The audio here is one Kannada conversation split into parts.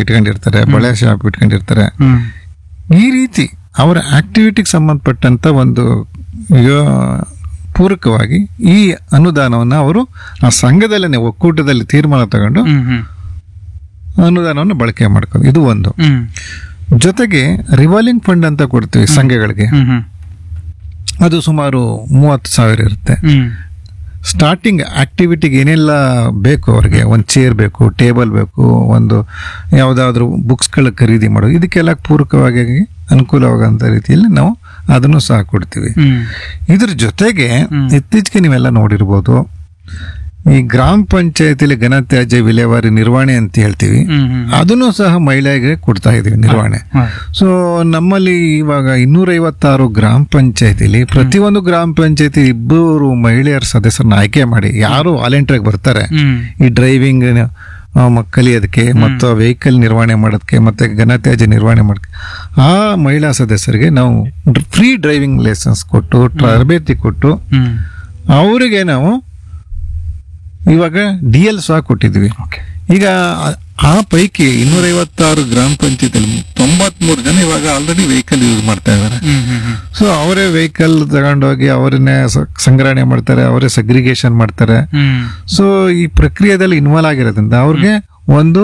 ಇಟ್ಕೊಂಡಿರ್ತಾರೆ ಬಳೆ ಶಾಪ್ ಇಟ್ಕೊಂಡಿರ್ತಾರೆ ಹ್ಮ್ ಈ ರೀತಿ ಅವರ ಆಕ್ಟಿವಿಟಿಗೆ ಸಂಬಂಧಪಟ್ಟಂತ ಒಂದು ಯೋ- ಪೂರಕವಾಗಿ ಈ ಅನುದಾನವನ್ನು ಅವರು ಆ ಸಂಘದಲ್ಲೇ ಒಕ್ಕೂಟದಲ್ಲಿ ತೀರ್ಮಾನ ತಗೊಂಡು ಹ್ಮ್ ಹ್ಮ್ ಅನುದಾನವನ್ನು ಬಳಕೆ ಮಾಡ್ಕೊಂಡು ಇದು ಒಂದು ಹ್ಮ್ ಜೊತೆಗೆ ರಿವಾಲ್ವಿಂಗ್ ಫಂಡ್ ಅಂತ ಕೊಡ್ತೀವಿ ಸಂಘಗಳಿಗೆ ಹ್ಮ್ ಹ್ಮ್ ಅದು ಸುಮಾರು ಮೂವತ್ತು ಸಾವಿರ ಇರುತ್ತೆ ಹ್ಮ್ ಸ್ಟಾರ್ಟಿಂಗ್ ಆಕ್ಟಿವಿಟಿಗೆ ಏನೆಲ್ಲ ಬೇಕು ಅವ್ರಿಗೆ ಒಂದು ಚೇರ್ ಬೇಕು ಟೇಬಲ್ ಬೇಕು ಒಂದು ಯಾವುದಾದ್ರೂ ಬುಕ್ಸ್ಗಳ ಖರೀದಿ ಮಾಡೋದು ಇದಕ್ಕೆಲ್ಲ ಪೂರಕವಾಗಿ ಅನುಕೂಲವಾಗಂತ ರೀತಿಯಲ್ಲಿ ನಾವು ಅದನ್ನು ಸಹ ಕೊಡ್ತೀವಿ ಹ್ಮ್ ಇದ್ರ ಜೊತೆಗೆ ಇತ್ತೀಚೆಗೆ ನೀವೆಲ್ಲ ನೋಡಿರ್ಬೋದು ಈ ಗ್ರಾಮ ಪಂಚಾಯತಿಲಿ ಘನತ್ಯಾಜ್ಯ ವಿಲೇವಾರಿ ನಿರ್ವಹಣೆ ಅಂತ ಹೇಳ್ತೀವಿ ಹ್ಮ್ ಹ್ಮ್ ಅದನ್ನು ಸಹ ಮಹಿಳೆಗೆ ಕೊಡ್ತಾ ಇದೀವಿ ನಿರ್ವಹಣೆ ಹೌದು. ಸೊ ನಮ್ಮಲ್ಲಿ ಇವಾಗ ಇನ್ನೂರೈವತ್ತಾರು ಗ್ರಾಮ ಪಂಚಾಯತಿಲಿ ಪ್ರತಿಯೊಂದು ಗ್ರಾಮ ಪಂಚಾಯತಿ ಇಬ್ಬರು ಮಹಿಳೆಯರ ಸದಸ್ಯರನ್ನ ಆಯ್ಕೆ ಮಾಡಿ ಯಾರು ವಾಲಂಟಿಯರ್ ಬರ್ತಾರೆ ಹ್ಮ್ ಈ ಡ್ರೈವಿಂಗ್ ಕಲಿಯೋದಕ್ಕೆ ಮತ್ತು ವೆಹಿಕಲ್ ನಿರ್ವಹಣೆ ಮಾಡೋದಕ್ಕೆ ಮತ್ತೆ ಘನತ್ಯಾಜ್ಯ ನಿರ್ವಹಣೆ ಮಾಡೋದಕ್ಕೆ ಆ ಮಹಿಳಾ ಸದಸ್ಯರಿಗೆ ನಾವು ಫ್ರೀ ಡ್ರೈವಿಂಗ್ ಲೈಸೆನ್ಸ್ ಕೊಟ್ಟು ತರಬೇತಿ ಕೊಟ್ಟು ಹ್ಮ್ ಅವರಿಗೆ ನಾವು ಇವಾಗ ಡಿ ಎಲ್ ಸಹ ಕೊಟ್ಟಿದ್ವಿ ಓಕೆ ಈಗ ಆ- ಆ ಪೈಕಿ ಇನ್ನೂರೈವತ್ತಾರು ಗ್ರಾಮ ಪಂಚಾಯತಿಯಲ್ಲಿ ತೊಂಬತ್ಮೂರು ಜನ ಇವಾಗ ಆಲ್ರೆಡಿ ವೆಹಿಕಲ್ ಯೂಸ್ ಮಾಡ್ತಾ ಇದ್ದಾರೆ ಹ್ಮ್ ಹ್ಮ್ ಹ್ಮ್ ಸೊ ಅವರೇ ವೆಹಿಕಲ್ ತಗೊಂಡೋಗಿ ಅವರನ್ನೇ ಸ- ಸಂಗ್ರಹಣೆ ಮಾಡ್ತಾರೆ ಅವರೇ ಸಗ್ರಿಗೇಷನ್ ಮಾಡ್ತಾರೆ ಹ್ಮ್ ಸೊ ಈ ಪ್ರಕ್ರಿಯೆದಲ್ಲಿ ಇನ್ವಾಲ್ವ್ ಆಗಿರೋದ್ರಿಂದ ಅವ್ರಿಗೆ ಒಂದು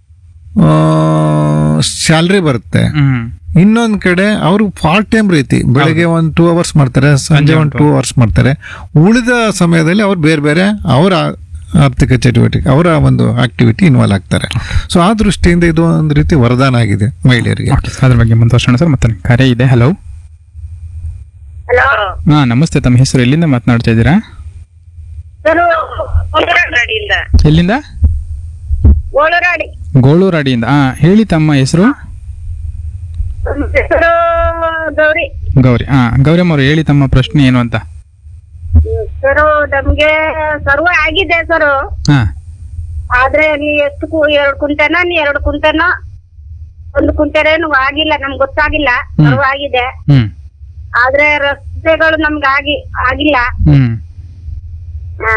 ಸ್ಯಾಲ್ರಿ ಬರುತ್ತೆ ಹ್ಮ್ ಇನ್ನೊಂದ್ ಕಡೆ ಅವರು ಪಾರ್ಟ್ ಟೈಮ್ ರೀತಿ ಬೆಳಗ್ಗೆ ಒಂದು ಟೂ ಅವರ್ಸ್ ಮಾಡ್ತಾರೆ ಸಂಜೆ ಒಂದು ಟೂ ಅವರ್ಸ್ ಮಾಡ್ತಾರೆ ಉಳಿದ ಸಮಯದಲ್ಲಿ ಅವ್ರು ಬೇರೆ ಬೇರೆ ಅವರ ಆರ್ಥಿಕ ಚಟುವಟಿಕೆ ಅವರ ಒಂದು ಆಕ್ಟಿವಿಟಿ ಇನ್ವಾಲ್ವ್ ಆಗ್ತಾರೆ ಸೊ ಆ ದೃಷ್ಟಿಯಿಂದ ಇದು ಒಂದು ರೀತಿ ವರದಾನ ಆಗಿದೆ ಮಹಿಳೆಯರಿಗೆ ಓಕೆ ಅದ್ರ ಬಗ್ಗೆ ಮುಂದುವರ್ಸೋಣ ಸರ್ ಮತ್ತೆ ಕರೆ ಇದೆ ಹಲೋ ಹಲೋ ಹಾ ನಮಸ್ತೆ ತಮ್ಮ ಹೆಸರು ಎಲ್ಲಿಂದ ಮಾತನಾಡ್ತಾ ಇದ್ದೀರಾ ಸರ್ ಓಳರಾಡಿಯಿಂದ ಎಲ್ಲಿಂದ ಓಳರಾಡಿ ಗೋಳೂರು ಅಡಿಯಿಂದ ಹಾ ಹೇಳಿ ತಮ್ಮ ಹೆಸರು ಹೆಸರು ಗೌರಿ ಗೌರಿ ಹಾ ಗೌರಮ್ಮ ಅವರು ಹೇಳಿ ತಮ್ಮ ಪ್ರಶ್ನೆ ಏನು ಅಂತ ಸರ್ ನಮ್ಗೆ ಸರ್ವ ಆಗಿದೆ ಸರ್ ಹಾ ಆದ್ರೆ ನೀ ಎಷ್ಟು ಕು- ಎರಡು ಕುಂಟನ ನೀ ಎರಡು ಕುಂಟನ ಒಂದು ಕುಂಟನೇನು ಆಗಿಲ್ಲ ನಮ್ಗೆ ಗೊತ್ತಾಗಿಲ್ಲ ಹ್ಮ್. ಸರ್ವ ಆಗಿದೆ ಹ್ಮ್ ಆದ್ರೆ ರಸ್ತೆಗಳು ನಮ್ಗೆ ಆಗಿ ಆಗಿಲ್ಲ ಹ್ಮ್ ಆ,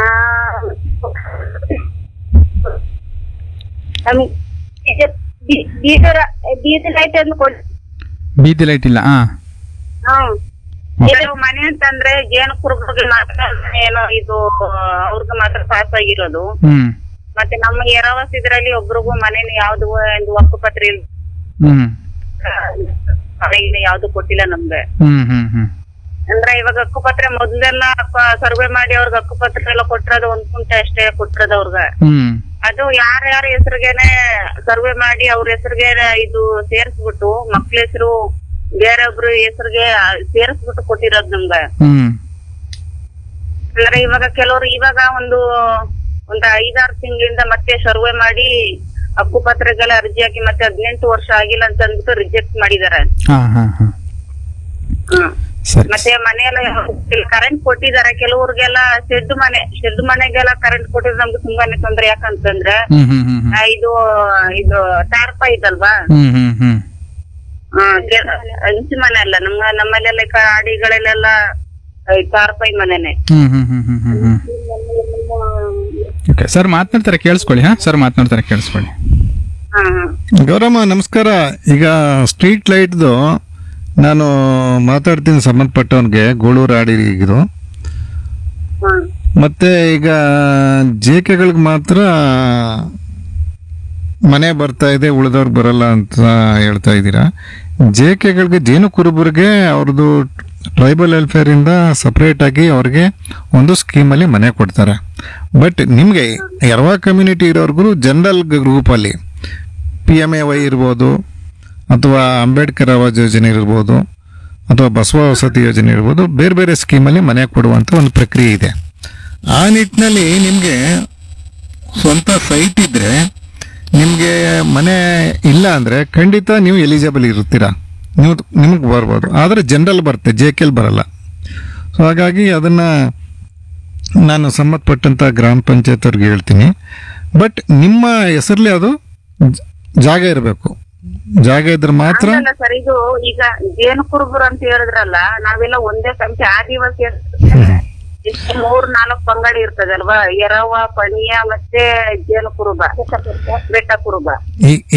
ನಮ್ಗ್ ಈಗ ಬೀ- ಬೀದರ ಬೀದಿ ಲೈಟ್ ಅಂತ ಕೊಡಿ ಬೀದಿ ಲೈಟ್ ಇಲ್ಲ ಹಾ ಹ್ಮ್ ಇದು ಮನೆ ಅಂತಂದ್ರೆ ಜೇನು ಕುರುಬರಿಗೆ ಮಾತ್ರ ಏನೋ ಇದು ಅವ್ರಿಗೆ ಮಾತ್ರ ಪಾಸ್ ಆಗಿರೋದು ಹ್ಮ್ ಮತ್ತೆ ನಮ್ಮ ಎರವಸ್ ಇದ್ರಲ್ಲಿ ಒಬ್ರಿಗೂ ಮನೇಲಿ ಯಾವ್ದು ಒಂದು ಹಕ್ಕುಪತ್ರ ಇಲ್ಲ ಹ್ಮ್ ಮನೆಗೆ ಯಾವ್ದು ಕೊಟ್ಟಿಲ್ಲ ನಮ್ಗೆ ಹ್ಮ್ ಹ್ಮ್ ಹ್ಮ್ ಅಂದ್ರೆ ಇವಾಗ ಹಕ್ಕುಪತ್ರ ಮೊದ್ಲೆಲ್ಲ ಸರ್ವೆ ಮಾಡಿ ಅವ್ರಿಗೆ ಹಕ್ಕುಪತ್ರ ಎಲ್ಲ ಕೊಟ್ಟಿರೋದು ಒಂದ್ ಕುಂಟೆ ಅಷ್ಟೇ ಕೊಟ್ಟಿರೋದು ಅವ್ರಿಗೆ ಹ್ಮ್ ಅದು ಯಾರ್ಯಾರ ಹೆಸರಿಗೆನೆ ಸರ್ವೆ ಮಾಡಿ ಅವ್ರ ಹೆಸರಿಗೆ ಇದು ಸೇರ್ಸ್ಬಿಟ್ಟು ಮಕ್ಳ ಹೆಸರು ಬೇರೊಬ್ರು ಹೆಸರಿಗೆ ಸೇರಿಸ್ಬಿಟ್ಟು ಕೊಟ್ಟಿರೋದು ನಮ್ಗೆ ಹ್ಮ್ ಅಂದ್ರೆ ಇವಾಗ ಕೆಲವರು ಇವಾಗ ಒಂದು ಒಂದು ಐದಾರು ತಿಂಗಳಿಂದ ಮತ್ತೆ ಸರ್ವೆ ಮಾಡಿ ಹಕ್ಕುಪತ್ರಗೆಲ್ಲ ಅರ್ಜಿ ಹಾಕಿ ಮತ್ತೆ ಹದಿನೆಂಟು ವರ್ಷ ಆಗಿಲ್ಲ ಅಂತ ಅಂದ್ಬಿಟ್ಟು ರಿಜೆಕ್ಟ್ ಮಾಡಿದಾರೆ ಹಾ ಹಾ ಹಾ ಸರಿ ಮತ್ತೆ ಮನೆಯೆಲ್ಲ ಕರೆಂಟ್ ಕೊಟ್ಟಿದ್ದಾರೆ ಕೆಲವ್ರಿಗೆಲ್ಲ ಶೆಡ್ ಮನೆ ಶೆಡ್ ಮನೆಗೆಲ್ಲ ಕರೆಂಟ್ ಕೊಟ್ಟಿದ್ರೆ ನಮ್ಗೆ ತುಂಬಾನೇ ತೊಂದ್ರೆ ಯಾಕಂತಂದ್ರೆ ಹ್ಮ್ ಹ್ಮ್ ಹ್ಮ್ ಹ್ಮ್ ಆ, ಇದು ಇದು ಟಾರ್ಪ ಇದಲ್ವಾ ಹ್ಮ್ ಹ್ಮ್ ಹ್ಮ್ ಆ, ಕೆ- ಹಂಚು ಮನೆ ಅಲ್ಲ ನಮ್ಮ ನಮ್ಮಲ್ಲೆಲ್ಲ ಈ ಕಾಡಿಗಳಲ್ಲೆಲ್ಲ ಟಾರ್ಪೈ ಮನೆನೆ ಹ್ಮ್ ಹ್ಮ್ ಹ್ಮ್ ಹ್ಮ್ ಹ್ಮ್ ಹ್ಮ್ ಓಕೆ ಸರ್ ಮಾತನಾಡ್ತಾರೆ ಕೇಳಿಸ್ಕೊಳ್ಳಿ ಹಾ ಸರ್ ಮಾತನಾಡ್ತಾರೆ ಕೇಳಿಸ್ಕೊಳ್ಳಿ ಹಾ ಹಾ ಗೌರಮ್ಮ ನಮಸ್ಕಾರ ಈಗ ಸ್ಟ್ರೀಟ್ ಲೈಟ್ದು ನಾನು ಮಾತಾಡ್ತೀನಿ ಸಂಬಂಧಪಟ್ಟವನಿಗೆ ಗೋಳೂರು ಆಡಿಗಿದು ಹ್ಮ್ ಮತ್ತೆ ಈಗ ಜೇಕೆಗಳಿಗೆ ಮಾತ್ರ ಮನೆ ಬರ್ತಾ ಇದೆ ಉಳಿದವ್ರಿಗೆ ಬರಲ್ಲ ಅಂತ ಹೇಳ್ತಾ ಇದ್ದೀರಾ ಜೇಕೆಗಳಿಗೆ ಜೇನು ಕುರುಬರಿಗೆ ಅವ್ರದ್ದು ಟ್ರೈಬಲ್ ವೆಲ್ಫೇರ್ ಇಂದ ಸಪರೇಟ್ ಆಗಿ ಅವ್ರಿಗೆ ಒಂದು ಸ್ಕೀಮಲ್ಲಿ ಮನೆ ಕೊಡ್ತಾರೆ ಬಟ್ ನಿಮಗೆ ಎರವ ಕಮ್ಯುನಿಟಿ ಇರೋರ್ಗು ಜನರಲ್ ಗ್ರೂಪಲ್ಲಿ ಪಿ ಎಮ್ ಎ ವೈ ಇರ್ಬೋದು ಅಥವಾ ಅಂಬೇಡ್ಕರ್ ಆವಾಸ್ ಯೋಜನೆ ಇರ್ಬೋದು ಅಥವಾ ಬಸವ ವಸತಿ ಯೋಜನೆ ಇರ್ಬೋದು ಬೇರೆ ಬೇರೆ ಸ್ಕೀಮಲ್ಲಿ ಮನೆ ಕೊಡುವಂಥ ಒಂದು ಪ್ರಕ್ರಿಯೆ ಇದೆ ಆ ನಿಟ್ಟಿನಲ್ಲಿ ನಿಮಗೆ ಸ್ವಂತ ಸೈಟ್ ಇದ್ರೆ ನಿಮಗೆ ಮನೆ ಇಲ್ಲ ಅಂದರೆ ಖಂಡಿತ ನೀವು ಎಲಿಜಿಬಲ್ ಇರ್ತೀರಾ ನೀವು ನಿಮಗೆ ಬರ್ಬೋದು ಆದರೆ ಜನರಲ್ ಬರುತ್ತೆ ಜೆ ಕೆಲ್ ಬರಲ್ಲ ಸೊ ಹಾಗಾಗಿ ಅದನ್ನು ನಾನು ಸಂಬಂಧಪಟ್ಟಂಥ ಗ್ರಾಮ ಪಂಚಾಯತ್ ಅವ್ರಿಗೆ ಹೇಳ್ತೀನಿ ಬಟ್ ನಿಮ್ಮ ಹೆಸರಲ್ಲಿ ಅದು ಜ- ಜಾಗ ಇರಬೇಕು ಜಾಗ ಇದ್ರೆ ಮಾತ್ರ ಅಲ್ಲ ಸರ್ ಇದು ಈಗ ಜೇನು ಕುರುಬರು ಅಂತ ಹೇಳಿದ್ರಲ್ಲ ನಾವೆಲ್ಲ ಒಂದೇ ಸಂಖ್ಯೆ ಆದಿವಾಸಿ ಅಂತ ಇಷ್ಟು ಮೂರ್ ನಾಲ್ಕು ಪಂಗಡಿ ಇರ್ತದಲ್ವಾ ಎರವ ಪಣಿಯ ಮತ್ತೆ ಜೇನು ಕುರುಬ ಬೆಟ್ಟ ಕುರುಬ ಈ